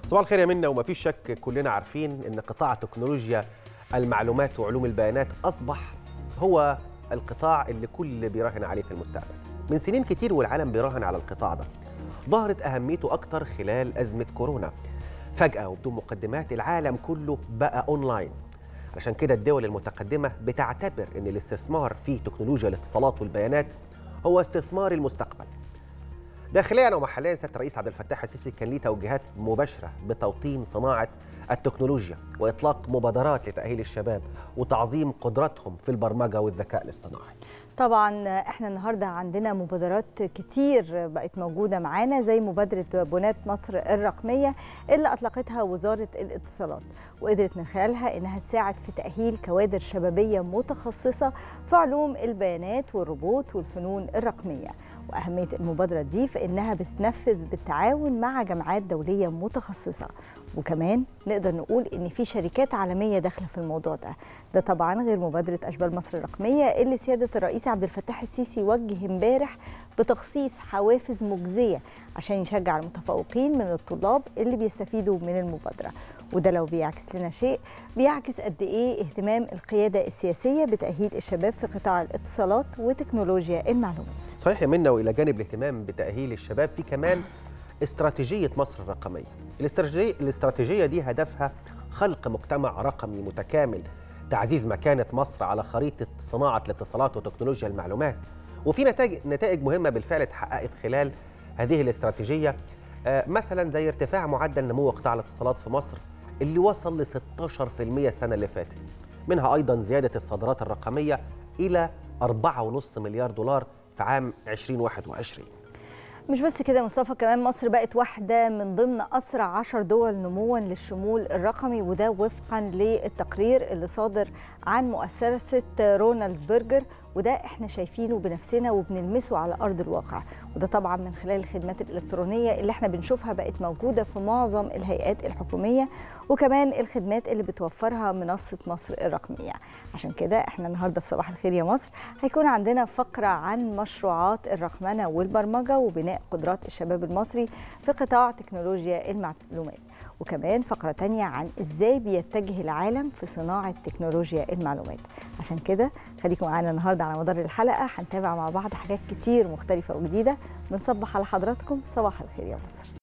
صباح الخير يا منا وما فيش شك كلنا عارفين ان قطاع تكنولوجيا المعلومات وعلوم البيانات اصبح هو القطاع اللي كل بيراهن عليه في المستقبل من سنين كتير والعالم بيراهن على القطاع ده ظهرت اهميته اكتر خلال ازمه كورونا فجاه وبدون مقدمات العالم كله بقى اونلاين عشان كده الدول المتقدمه بتعتبر ان الاستثمار في تكنولوجيا الاتصالات والبيانات هو استثمار المستقبل داخليا ومحليا سياده الرئيس عبد الفتاح السيسي كان ليه توجيهات مباشره بتوطين صناعه التكنولوجيا واطلاق مبادرات لتاهيل الشباب وتعظيم قدراتهم في البرمجه والذكاء الاصطناعي. طبعا احنا النهارده عندنا مبادرات كتير بقت موجوده معانا زي مبادره بنات مصر الرقميه اللي اطلقتها وزاره الاتصالات وقدرت من خلالها انها تساعد في تاهيل كوادر شبابيه متخصصه في علوم البيانات والروبوت والفنون الرقميه واهميه المبادره دي في انها بتتنفذ بالتعاون مع جامعات دوليه متخصصه وكمان نقدر نقول ان في شركات عالميه داخله في الموضوع ده ده طبعا غير مبادره اشبال مصر الرقميه اللي سياده الرئيس عبد الفتاح السيسي وجه امبارح بتخصيص حوافز مجزيه عشان يشجع المتفوقين من الطلاب اللي بيستفيدوا من المبادره وده لو بيعكس لنا شيء بيعكس قد ايه اهتمام القياده السياسيه بتاهيل الشباب في قطاع الاتصالات وتكنولوجيا المعلومات صحيح يا منا والى جانب الاهتمام بتاهيل الشباب في كمان استراتيجيه مصر الرقميه الاستراتيجيه الاستراتيجيه دي هدفها خلق مجتمع رقمي متكامل تعزيز مكانه مصر على خريطه صناعه الاتصالات وتكنولوجيا المعلومات وفي نتائج نتائج مهمه بالفعل اتحققت خلال هذه الاستراتيجيه مثلا زي ارتفاع معدل نمو قطاع الاتصالات في مصر اللي وصل ل 16% السنه اللي فاتت منها ايضا زياده الصادرات الرقميه الى 4.5 مليار دولار في عام 2021 مش بس كده مصطفى كمان مصر بقت واحدة من ضمن أسرع عشر دول نموا للشمول الرقمي وده وفقا للتقرير اللي صادر عن مؤسسة رونالد برجر وده احنا شايفينه بنفسنا وبنلمسه على ارض الواقع وده طبعا من خلال الخدمات الالكترونيه اللي احنا بنشوفها بقت موجوده في معظم الهيئات الحكوميه وكمان الخدمات اللي بتوفرها منصه مصر الرقميه عشان كده احنا النهارده في صباح الخير يا مصر هيكون عندنا فقره عن مشروعات الرقمنه والبرمجه وبناء قدرات الشباب المصري في قطاع تكنولوجيا المعلومات وكمان فقرة تانية عن ازاي بيتجه العالم في صناعة تكنولوجيا المعلومات عشان كده خليكم معانا النهاردة على مدار الحلقة هنتابع مع بعض حاجات كتير مختلفة وجديدة بنصبح على حضراتكم صباح الخير يا مصر